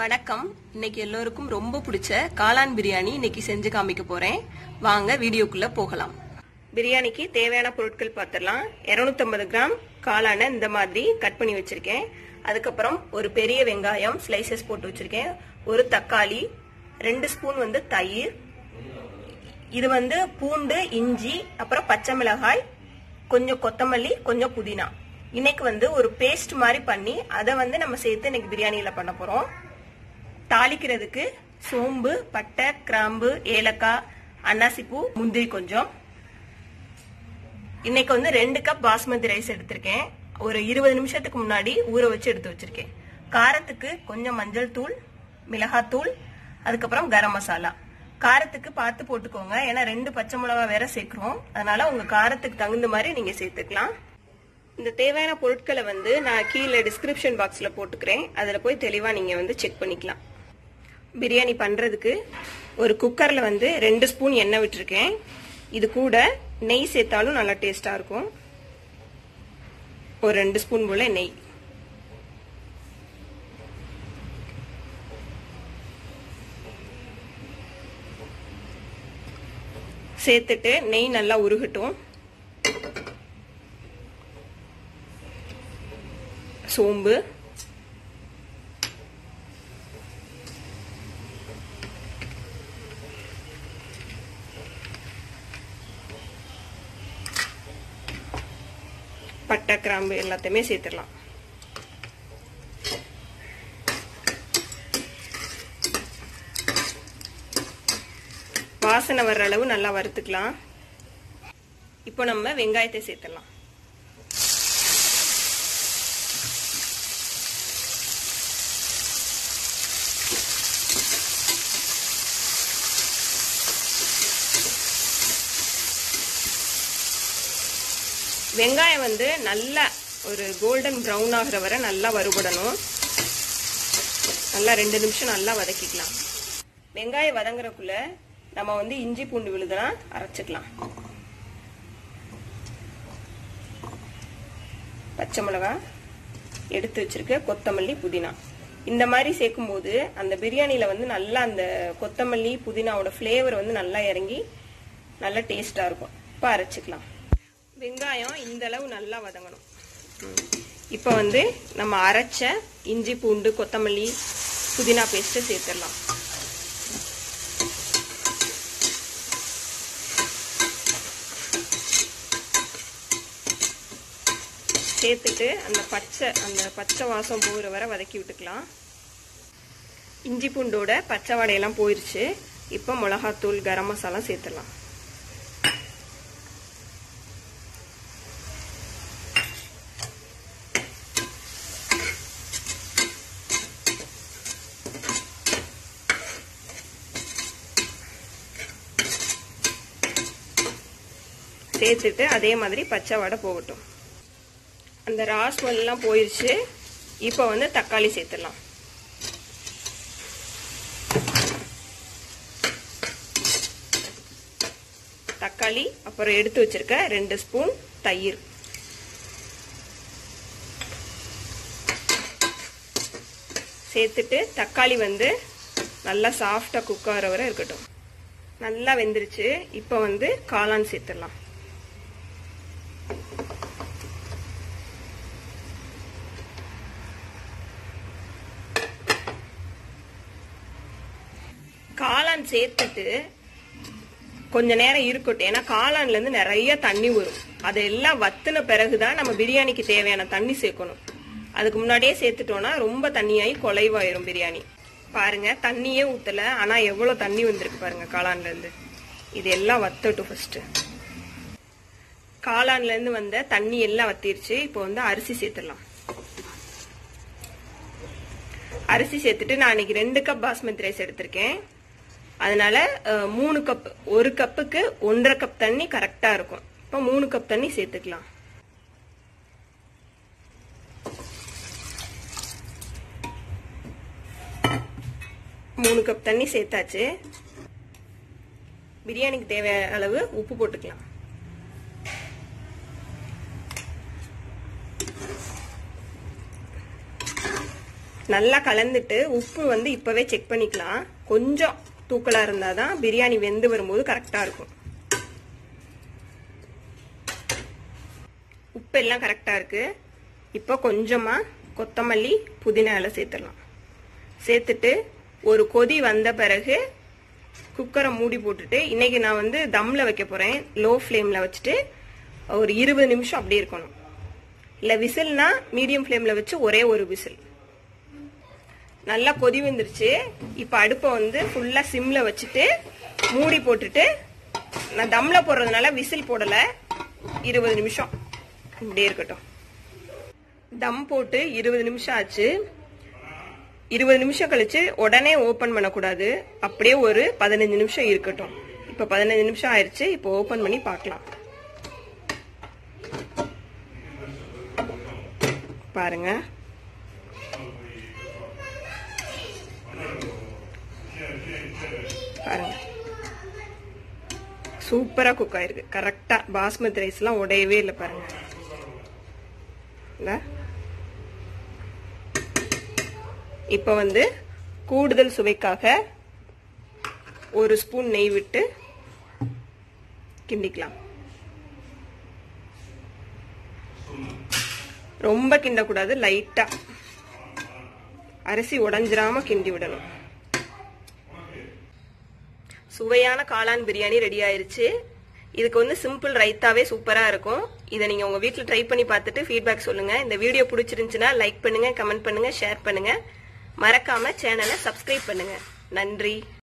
வணக்கம் இன்னைக்கு எல்லோருக்கும் ரொம்ப பிடிச்ச காளான் பிரியாணி இன்னைக்கு செஞ்சு காமிக்க போறேன் வாங்க வீடியோக்குள்ள போகலாம் பிரியாணிக்கு தேவையான பொருட்கள் பார்த்துடலாம் 250 கிராம் காளானை இந்த மாதிரி கட் பண்ணி வச்சிருக்கேன் அதுக்கப்புறம் ஒரு பெரிய வெங்காயம் ஸ்லைசஸ் போட்டு வச்சிருக்கேன் ஒரு தக்காளி ரெண்டு ஸ்பூன் வந்து தயிர் இது வந்து பூண்டு இஞ்சி அப்புறம் பச்சை மிளகாய் கொஞ்சம் கொத்தமல்லி கொஞ்சம் புதினா இன்னைக்கு வந்து ஒரு பேஸ்ட் மாதிரி பண்ணி அதை வந்து நம்ம சேர்த்து இன்னைக்கு பிரியாணியில பண்ண போறோம் தாளிக்கிறதுக்கு சோம்பு பட்டை கிராம்பு ஏலக்காய் அன்னாசிப்பூ முந்திரி கொஞ்சம் இன்னைக்கு வந்து ரெண்டு கப் பாஸ்மதி ரைஸ் எடுத்திருக்கேன் ஒரு இருபது நிமிஷத்துக்கு முன்னாடி ஊற வச்சு எடுத்து வச்சிருக்கேன் காரத்துக்கு கொஞ்சம் மஞ்சள் தூள் மிளகாத்தூள் அதுக்கப்புறம் கரம் மசாலா காரத்துக்கு பார்த்து போட்டுக்கோங்க ஏன்னா ரெண்டு பச்சை மிளகா வேற சேர்க்கிறோம் அதனால உங்க காரத்துக்கு தகுந்த மாதிரி நீங்க சேர்த்துக்கலாம் இந்த தேவையான பொருட்களை வந்து நான் கீழே டிஸ்கிரிப்ஷன் பாக்ஸ்ல போட்டுக்கிறேன் அதுல போய் தெளிவா நீங்க வந்து செக் பண்ணிக்கலாம் பிரியாணி பண்றதுக்கு ஒரு குக்கர்ல வந்து ரெண்டு ஸ்பூன் எண்ணெய் விட்டுருக்கேன் இது கூட நெய் சேர்த்தாலும் நல்லா டேஸ்டா இருக்கும் ஒரு ரெண்டு ஸ்பூன் போல நெய் சேர்த்துட்டு நெய் நல்லா உருகட்டும் சோம்பு பட்டை கிராம்பு எல்லாத்தையுமே சேர்த்துடலாம் வாசனை வர்ற அளவு நல்லா வறுத்துக்கலாம் இப்போ நம்ம வெங்காயத்தை சேர்த்துடலாம் வெங்காயம் வந்து நல்லா ஒரு கோல்டன் ப்ரௌன் ஆகிற வரை நல்லா வறுபடணும் நல்லா ரெண்டு நிமிஷம் நல்லா வதக்கிக்கலாம் வெங்காயம் வதங்குறக்குள்ள நம்ம வந்து இஞ்சி பூண்டு விழுதெல்லாம் அரைச்சிக்கலாம் பச்சை மிளகாய் எடுத்து வச்சிருக்க கொத்தமல்லி புதினா இந்த மாதிரி சேர்க்கும்போது அந்த பிரியாணியில வந்து நல்லா அந்த கொத்தமல்லி புதினாவோட ஃப்ளேவர் வந்து நல்லா இறங்கி நல்லா டேஸ்டா இருக்கும் இப்போ அரைச்சிக்கலாம் வெங்காயம் இந்த அளவு நல்லா வதங்கணும் இப்போ வந்து நம்ம அரைச்ச இஞ்சி பூண்டு கொத்தமல்லி புதினா பேஸ்ட்டை சேர்த்துடலாம் சேர்த்துட்டு அந்த பச்சை அந்த பச்சை வாசம் போகிற வரை வதக்கி விட்டுக்கலாம் இஞ்சி பூண்டோட பச்சை வடையெல்லாம் போயிருச்சு இப்போ மிளகாத்தூள் கரம் மசாலா சேர்த்துடலாம் சேர்த்துட்டு அதே மாதிரி பச்சை வடை போகட்டும் அந்த ராஸ்மல் எல்லாம் போயிருச்சு இப்போ வந்து தக்காளி சேர்த்துடலாம் தக்காளி அப்புறம் எடுத்து வச்சிருக்க ரெண்டு ஸ்பூன் தயிர் சேர்த்துட்டு தக்காளி வந்து நல்லா சாஃப்டா குக் ஆகிற வரை இருக்கட்டும் நல்லா வெந்துருச்சு இப்போ வந்து காளான் சேர்த்துடலாம் காளான் சேர்த்துட்டு கொஞ்ச நேரம் இருக்கட்டும் ஏன்னா காளான்ல இருந்து நிறைய தண்ணி வரும் அதெல்லாம் வத்துன பிறகுதான் நம்ம பிரியாணிக்கு தேவையான தண்ணி சேர்க்கணும் அதுக்கு முன்னாடியே சேர்த்துட்டோம்னா ரொம்ப தண்ணியாகி குலைவாயிரும் பிரியாணி பாருங்க தண்ணியே ஊத்தல ஆனா எவ்வளவு தண்ணி வந்திருக்கு பாருங்க காளான்ல இருந்து இது எல்லாம் வத்தட்டும் ஃபர்ஸ்ட் காளான்ல இருந்து வந்த தண்ணி எல்லாம் வத்திருச்சு இப்போ வந்து அரிசி சேர்த்துடலாம் அரிசி சேர்த்துட்டு நான் இன்னைக்கு ரெண்டு கப் பாஸ்மதி ரைஸ் எடுத்திருக்கேன் அதனால மூணு கப் ஒரு கப்புக்கு ஒன்றரை கப் தண்ணி கரெக்டா இருக்கும் இப்போ மூணு கப் தண்ணி சேர்த்துக்கலாம் மூணு கப் தண்ணி சேர்த்தாச்சு பிரியாணிக்கு தேவையான அளவு உப்பு போட்டுக்கலாம் நல்லா கலந்துட்டு உப்பு வந்து இப்பவே செக் பண்ணிக்கலாம் கொஞ்சம் தூக்கலா இருந்தாதான் பிரியாணி வெந்து வரும்போது கரெக்டா இருக்கும் உப்பு எல்லாம் கரெக்டா இருக்கு இப்போ கொஞ்சமா கொத்தமல்லி புதினா எல்லாம் சேர்த்துடலாம் சேர்த்துட்டு ஒரு கொதி வந்த பிறகு குக்கரை மூடி போட்டுட்டு இன்னைக்கு நான் வந்து தம்ல வைக்க போறேன் லோ ஃப்ளேம்ல வச்சுட்டு ஒரு இருபது நிமிஷம் அப்படியே இருக்கணும் இல்ல விசில்னா மீடியம் ஃப்ளேம்ல வச்சு ஒரே ஒரு விசில் நல்லா கொதி வந்துருச்சு இப்போ அடுப்பை வந்து ஃபுல்லா சிம்ல வச்சுட்டு மூடி போட்டுட்டு நான் தம்ல போடுறதுனால விசில் போடல இருபது நிமிஷம் இப்படியே இருக்கட்டும் தம் போட்டு இருபது நிமிஷம் ஆச்சு இருபது நிமிஷம் கழிச்சு உடனே ஓபன் பண்ணக்கூடாது அப்படியே ஒரு பதினஞ்சு நிமிஷம் இருக்கட்டும் இப்ப பதினஞ்சு நிமிஷம் ஆயிருச்சு இப்போ ஓபன் பண்ணி பார்க்கலாம் பாருங்க பாருங்க சூப்பரா குக் ஆயிருக்கு கரெக்டா பாஸ்மதி ரைஸ் எல்லாம் உடையவே இல்லை பாருங்க இந்த இப்போ வந்து கூடுதல் சுவைக்காக ஒரு ஸ்பூன் நெய் விட்டு கிண்டிக்கலாம் ரொம்ப கிண்டக்கூடாது லைட்டா அரிசி உடஞ்சிராம கிண்டி விடணும் சுவையான காளான் பிரியாணி ரெடி ஆயிருச்சு இதுக்கு வந்து சிம்பிள் ரைத்தாவே சூப்பரா இருக்கும் இதை நீங்க உங்க வீட்ல ட்ரை பண்ணி பார்த்துட்டு ஃபீட்பேக் சொல்லுங்க இந்த வீடியோ பிடிச்சிருந்துச்சுன்னா லைக் பண்ணுங்க கமெண்ட் பண்ணுங்க ஷேர் பண்ணுங்க மறக்காம சேனலை சப்ஸ்கிரைப் பண்ணுங்க நன்றி